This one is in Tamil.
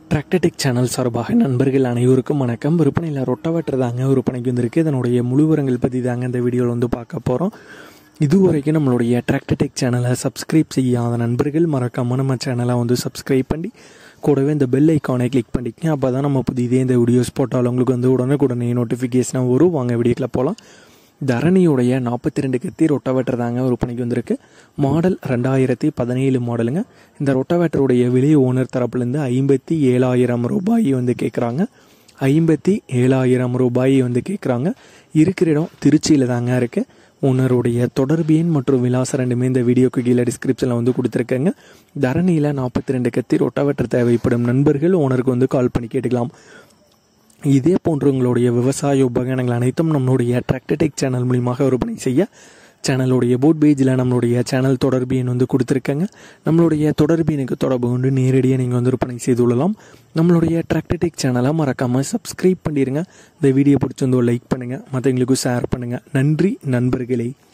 டிராக்டடிக் சேனல் சார்பாக நண்பர்கள் அனைவருக்கும் வணக்கம் விற்பனையில் ரொட்டவேட்டர் தாங்க விற்பனைக்கு வந்திருக்கு இதனுடைய முழுவரங்கள் பற்றி தாங்க இந்த வீடியோவில் வந்து பார்க்க போகிறோம் இதுவரைக்கும் நம்மளுடைய டிராக்டடிக் சேனலை சப்ஸ்கிரைப் செய்யாத நண்பர்கள் மறக்காமல் நம்ம சேனலை வந்து சப்ஸ்கிரைப் பண்ணி கூடவே இந்த பெல் ஐக்கானை கிளிக் பண்ணிக்கங்க அப்போ தான் நம்ம புதியதே இந்த வீடியோஸ் போட்டாலும் உங்களுக்கு வந்து உடனுக்குடனே நோட்டிஃபிகேஷனாக வரும் வாங்க வீடியோக்கில் போகலாம் தரணியுடைய நாற்பத்தி ரெண்டு கத்தி ரொட்டவேட்டர் தாங்க விற்பனைக்கு வந்திருக்கு மாடல் ரெண்டாயிரத்தி பதினேழு மாடலுங்க இந்த ரொட்டவேட்டருடைய விலை ஓனர் தரப்புலேருந்து ஐம்பத்தி ஏழாயிரம் ரூபாய் வந்து கேட்குறாங்க ஐம்பத்தி ஏழாயிரம் ரூபாய் வந்து கேட்குறாங்க இருக்கிற இடம் திருச்சியில் தாங்க இருக்குது ஓனருடைய தொடர்பு எண் மற்றும் விலாசம் ரெண்டுமே இந்த வீடியோக்கு கீழே டிஸ்கிரிப்ஷனில் வந்து கொடுத்துருக்கேங்க தரணியில் நாற்பத்தி ரெண்டு கத்தி ரொட்டவேட்டர் தேவைப்படும் நண்பர்கள் ஓனருக்கு வந்து கால் பண்ணி கேட்டுக்கலாம் இதே போன்று உங்களுடைய விவசாய உபகரணங்கள் அனைத்தும் நம்மளுடைய டிராக்டடெக் சேனல் மூலியமாக விற்பனை செய்ய சேனலுடைய போட் பேஜில் நம்மளுடைய சேனல் தொடர்பு எண் வந்து கொடுத்துருக்கேங்க நம்மளுடைய தொடர்பு எனக்கு தொடர்பு கொண்டு நேரடியாக நீங்கள் வந்து விற்பனை செய்து கொள்ளலாம் நம்மளுடைய டிராக்டடெக் சேனலை மறக்காமல் சப்ஸ்கிரைப் பண்ணிடுங்க இந்த வீடியோ பிடிச்சிருந்தோ லைக் பண்ணுங்கள் மற்றவங்களுக்கும் ஷேர் பண்ணுங்கள் நன்றி நண்பர்களே